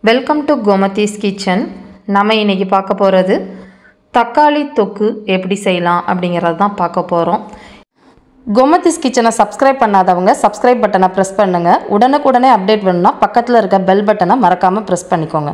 welcome to Gomathi's kitchen நம்ம இன்னைக்கு பார்க்க போகிறது தக்காளி தொக்கு எப்படி செய்யலாம் அப்படிங்கிறது தான் பார்க்க போகிறோம் கோமதிஸ் கிச்சனை சப்ஸ்கிரைப் பண்ணாதவங்க சப்ஸ்கிரைப் பட்டனை ப்ரெஸ் பண்ணுங்கள் உடனுக்குடனே அப்டேட் வேணும்னா பக்கத்தில் இருக்க பெல் பட்டனை மறக்காமல் ப்ரெஸ் பண்ணிக்கோங்க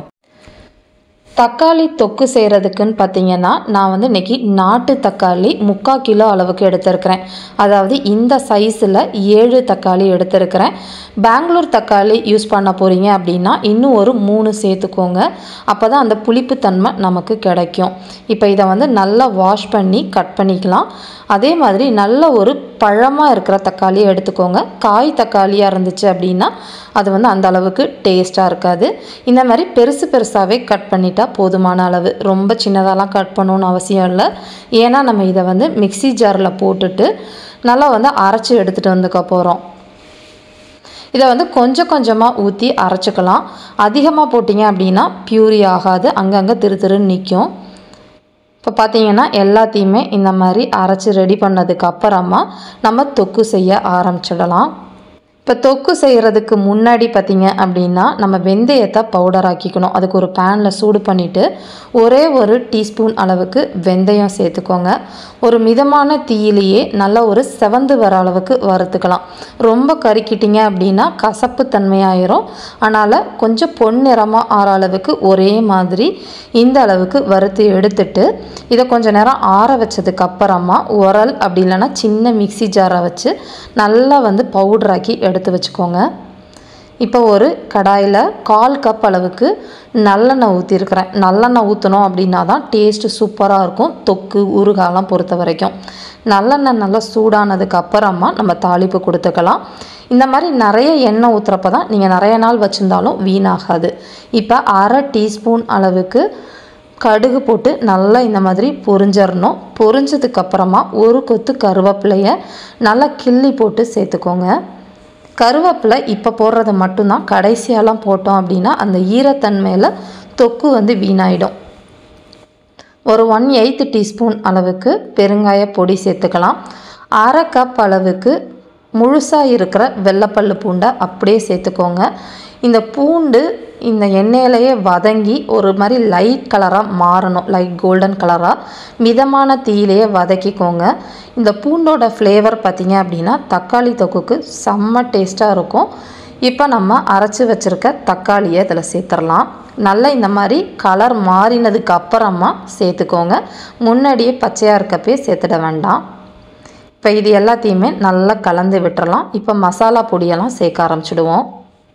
தக்காளி தொக்கு செய்கிறதுக்குன்னு பார்த்தீங்கன்னா நான் வந்து இன்றைக்கி நாட்டு தக்காளி முக்கால் கிலோ அளவுக்கு எடுத்திருக்கிறேன் அதாவது இந்த சைஸில் ஏழு தக்காளி எடுத்திருக்கிறேன் பெங்களூர் தக்காளி யூஸ் பண்ண போகிறீங்க அப்படின்னா இன்னும் ஒரு மூணு சேர்த்துக்கோங்க அப்போ தான் அந்த புளிப்புத்தன்மை நமக்கு கிடைக்கும் இப்போ இதை வந்து நல்லா வாஷ் பண்ணி கட் பண்ணிக்கலாம் அதே மாதிரி நல்ல ஒரு பழமாக இருக்கிற தக்காளியை எடுத்துக்கோங்க காய் தக்காளியாக இருந்துச்சு அப்படின்னா அது வந்து அந்த அளவுக்கு டேஸ்ட்டாக இருக்காது இந்த மாதிரி பெருசு பெருசாகவே கட் பண்ணிட்டா போதுமான அளவு ரொம்ப சின்னதாலாம் கட் பண்ணணும்னு அவசியம் இல்லை ஏன்னா நம்ம இதை வந்து மிக்ஸி ஜாரில் போட்டுட்டு நல்லா வந்து அரைச்சி எடுத்துகிட்டு வந்துக்க போகிறோம் இதை வந்து கொஞ்சம் கொஞ்சமாக ஊற்றி அரைச்சிக்கலாம் அதிகமாக போட்டிங்க அப்படின்னா பியூரி ஆகாது அங்கங்கே திரு திருன்னு நிற்கும் இப்போ பார்த்தீங்கன்னா எல்லாத்தையுமே இந்த மாதிரி அரைச்சி ரெடி பண்ணதுக்கு அப்புறமா நம்ம தொக்கு செய்ய ஆரம்பிச்சிடலாம் இப்போ தொக்கு செய்கிறதுக்கு முன்னாடி பார்த்தீங்க அப்படின்னா நம்ம வெந்தயத்தை பவுடர் ஆக்கிக்கணும் அதுக்கு ஒரு பேனில் சூடு பண்ணிவிட்டு ஒரே ஒரு டீஸ்பூன் அளவுக்கு வெந்தயம் சேர்த்துக்கோங்க ஒரு மிதமான தீயிலேயே நல்லா ஒரு செவந்து வர அளவுக்கு வறுத்துக்கலாம் ரொம்ப கறிக்கிட்டிங்க அப்படின்னா கசப்பு தன்மையாயிரும் அதனால் கொஞ்சம் பொன்னிறமாக ஆற அளவுக்கு ஒரே மாதிரி இந்த அளவுக்கு வறுத்து எடுத்துட்டு இதை கொஞ்சம் நேரம் ஆற வச்சதுக்கு அப்புறமா உரல் அப்படி இல்லைன்னா சின்ன மிக்ஸி ஜாரை வச்சு நல்லா வந்து பவுடராக்கி எடுத்து வச்சுக்கோங்க இப்போ ஒரு கடாயில் கால் கப் அளவுக்கு நல்லெண்ணெய் ஊற்றிருக்கிறேன் நல்லெண்ணெய் ஊற்றணும் அப்படின்னா தான் டேஸ்ட்டு சூப்பராக இருக்கும் தொக்கு ஊறுகாலாம் பொறுத்த வரைக்கும் நல்லெண்ணெய் நல்லா சூடானதுக்கு அப்புறமா நம்ம தாளிப்பு கொடுத்துக்கலாம் இந்த மாதிரி நிறைய எண்ணெய் ஊற்றுறப்ப தான் நீங்கள் நிறைய நாள் வச்சுருந்தாலும் வீணாகாது இப்போ அரை டீஸ்பூன் அளவுக்கு கடுகு போட்டு நல்லா இந்த மாதிரி பொரிஞ்சிடணும் பொரிஞ்சதுக்கு அப்புறமா ஒரு கொத்து கருவேப்பிலையை நல்லா கிள்ளி போட்டு சேர்த்துக்கோங்க கருவேப்பிலை இப்போ போடுறது மட்டும்தான் கடைசியாலாம் போட்டோம் அப்படின்னா அந்த ஈரத்தன்மையில் தொக்கு வந்து வீணாயிடும் ஒரு ஒன் எயித்து டீஸ்பூன் அளவுக்கு பெருங்காய பொடி சேர்த்துக்கலாம் அரை கப் அளவுக்கு முழுசாக இருக்கிற வெள்ளைப்பல்லு பூண்டை அப்படியே சேர்த்துக்கோங்க இந்த பூண்டு இந்த எண்ணெயிலேயே வதங்கி ஒரு மாதிரி லைட் கலராக மாறணும் லைட் கோல்டன் கலராக மிதமான தீயிலேயே வதக்கிக்கோங்க இந்த பூண்டோட ஃப்ளேவர் பார்த்திங்க அப்படின்னா தக்காளி தொக்குக்கு செம்ம டேஸ்ட்டாக இருக்கும் இப்போ நம்ம அரைச்சி வச்சுருக்க தக்காளியை இதில் சேர்த்துடலாம் நல்லா இந்த மாதிரி கலர் மாறினதுக்கு அப்புறமா சேர்த்துக்கோங்க முன்னாடியே பச்சையாக இருக்கப்பே சேர்த்துட வேண்டாம் இப்போ இது எல்லாத்தையுமே நல்லா கலந்து விட்டுறலாம் இப்போ மசாலா பொடியெல்லாம் சேர்க்க ஆரம்பிச்சிடுவோம்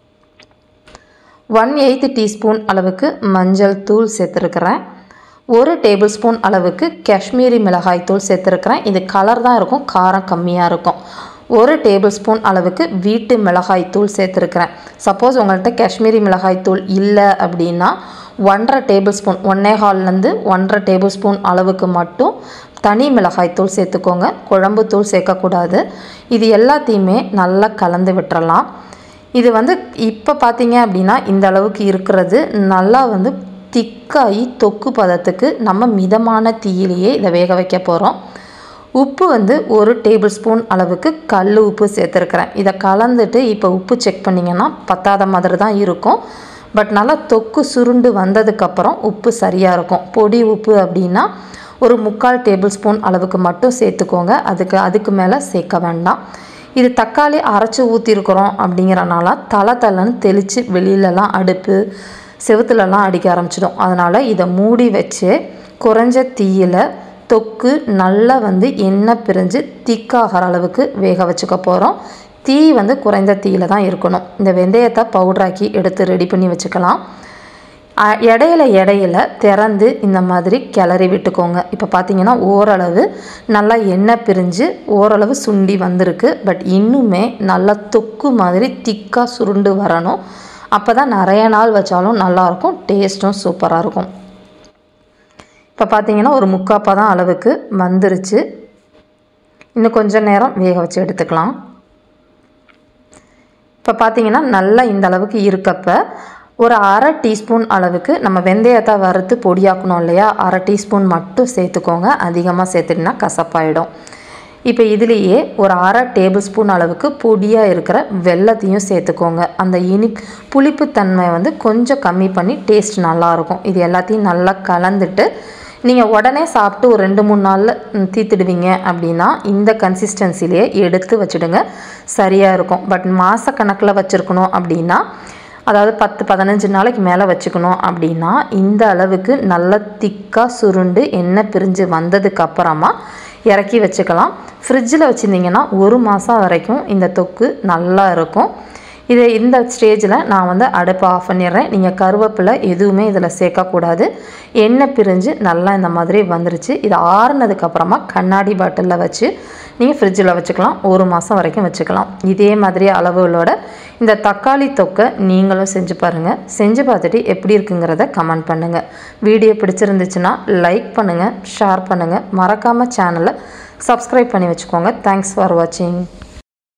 ஒன் எயித்து டீஸ்பூன் அளவுக்கு மஞ்சள் தூள் சேர்த்துருக்கிறேன் ஒரு டேபிள் ஸ்பூன் அளவுக்கு காஷ்மீரி மிளகாய் தூள் சேர்த்துருக்கிறேன் இது கலர் தான் இருக்கும் காரம் கம்மியாக இருக்கும் ஒரு டேபிள் ஸ்பூன் அளவுக்கு வீட்டு மிளகாய் தூள் சேர்த்துருக்கிறேன் சப்போஸ் உங்கள்கிட்ட காஷ்மீரி மிளகாய் தூள் இல்லை அப்படின்னா ஒன்றரை டேபிள் ஸ்பூன் ஒன்னே ஹால்லேருந்து ஒன்றரை டேபிள் ஸ்பூன் அளவுக்கு மட்டும் தனி மிளகாய் தூள் சேர்த்துக்கோங்க குழம்பு தூள் சேர்க்கக்கூடாது இது எல்லாத்தையுமே நல்லா கலந்து விட்டுறலாம் இது வந்து இப்போ பார்த்தீங்க அப்படின்னா இந்த அளவுக்கு இருக்கிறது நல்லா வந்து திக்காகி தொக்கு பதத்துக்கு நம்ம மிதமான தீயிலேயே இதை வேக வைக்க போகிறோம் உப்பு வந்து ஒரு டேபிள் ஸ்பூன் அளவுக்கு கல் உப்பு சேர்த்துருக்குறேன் இதை கலந்துட்டு இப்போ உப்பு செக் பண்ணிங்கன்னா பத்தாத மாதிரி தான் இருக்கும் பட் நல்லா தொக்கு சுருண்டு வந்ததுக்கப்புறம் உப்பு சரியாக இருக்கும் பொடி உப்பு அப்படின்னா ஒரு முக்கால் டேபிள் ஸ்பூன் அளவுக்கு மட்டும் சேர்த்துக்கோங்க அதுக்கு அதுக்கு மேலே சேர்க்க வேண்டாம் இது தக்காளி அரைச்சி ஊற்றிருக்கிறோம் அப்படிங்கிறனால தலை தலைன்னு தெளித்து வெளியிலலாம் அடுப்பு செவுத்துலலாம் அடிக்க ஆரம்பிச்சிடும் அதனால் இதை மூடி வச்சு குறைஞ்ச தீயில் தொக்கு நல்லா வந்து எண்ணெய் பிரிஞ்சு திக்காகிற அளவுக்கு வேக வச்சுக்க போகிறோம் தீ வந்து குறைந்த தீயில் தான் இருக்கணும் இந்த வெந்தயத்தை பவுட்ராக்கி எடுத்து ரெடி பண்ணி வச்சுக்கலாம் இடையில இடையில திறந்து இந்த மாதிரி கிளறி விட்டுக்கோங்க இப்போ பார்த்தீங்கன்னா ஓரளவு நல்லா எண்ணெய் பிரிஞ்சு ஓரளவு சுண்டி வந்திருக்கு பட் இன்னுமே நல்லா தொக்கு மாதிரி திக்காக சுருண்டு வரணும் அப்போ தான் நிறைய நாள் வச்சாலும் நல்லாயிருக்கும் டேஸ்ட்டும் சூப்பராக இருக்கும் இப்போ பார்த்தீங்கன்னா ஒரு முக்காப்பா தான் அளவுக்கு வந்துருச்சு இன்னும் கொஞ்சம் நேரம் வேக வச்சு எடுத்துக்கலாம் இப்போ பார்த்தீங்கன்னா நல்லா இந்த அளவுக்கு இருக்கப்ப ஒரு அரை டீஸ்பூன் அளவுக்கு நம்ம வெந்தயத்தை வறுத்து பொடியாக்கணும் இல்லையா அரை டீஸ்பூன் மட்டும் சேர்த்துக்கோங்க அதிகமாக சேர்த்துட்டிங்கன்னா கசப்பாயிடும் இப்போ இதுலேயே ஒரு அரை டேபிள் ஸ்பூன் அளவுக்கு பொடியாக இருக்கிற வெல்லத்தையும் சேர்த்துக்கோங்க அந்த இனி புளிப்புத்தன்மை வந்து கொஞ்சம் கம்மி பண்ணி டேஸ்ட் நல்லாயிருக்கும் இது எல்லாத்தையும் நல்லா கலந்துட்டு நீங்கள் உடனே சாப்பிட்டு ஒரு ரெண்டு மூணு நாளில் தீத்துடுவீங்க அப்படின்னா இந்த கன்சிஸ்டன்சிலேயே எடுத்து வச்சுடுங்க சரியாக இருக்கும் பட் மாதக்கணக்கில் வச்சுருக்கணும் அப்படின்னா அதாவது பத்து பதினஞ்சு நாளைக்கு மேலே வச்சுக்கணும் அப்படின்னா இந்த அளவுக்கு நல்லா திக்காக சுருண்டு எண்ணெய் பிரிஞ்சு வந்ததுக்கு அப்புறமா இறக்கி வச்சுக்கலாம் ஃப்ரிட்ஜில் வச்சுருந்தீங்கன்னா ஒரு மாதம் வரைக்கும் இந்த தொக்கு நல்லா இருக்கும் இது இந்த ஸ்டேஜில் நான் வந்து அடுப்பை ஆஃப் பண்ணிடுறேன் நீங்கள் கருவேப்பிலை எதுவுமே இதில் சேர்க்கக்கூடாது எண்ணெய் பிரிஞ்சு நல்லா இந்த மாதிரி வந்துருச்சு இது ஆறுனதுக்கப்புறமா கண்ணாடி பாட்டிலில் வச்சு நீங்கள் ஃப்ரிட்ஜில் வச்சுக்கலாம் ஒரு மாதம் வரைக்கும் வச்சுக்கலாம் இதே மாதிரி அளவுகளோட இந்த தக்காளி தொக்கை நீங்களும் செஞ்சு பாருங்கள் செஞ்சு பார்த்துட்டு எப்படி இருக்குங்கிறத கமெண்ட் பண்ணுங்கள் வீடியோ பிடிச்சிருந்துச்சுன்னா லைக் பண்ணுங்கள் ஷேர் பண்ணுங்கள் மறக்காமல் சேனலை சப்ஸ்கிரைப் பண்ணி வச்சுக்கோங்க தேங்க்ஸ் ஃபார் வாட்சிங்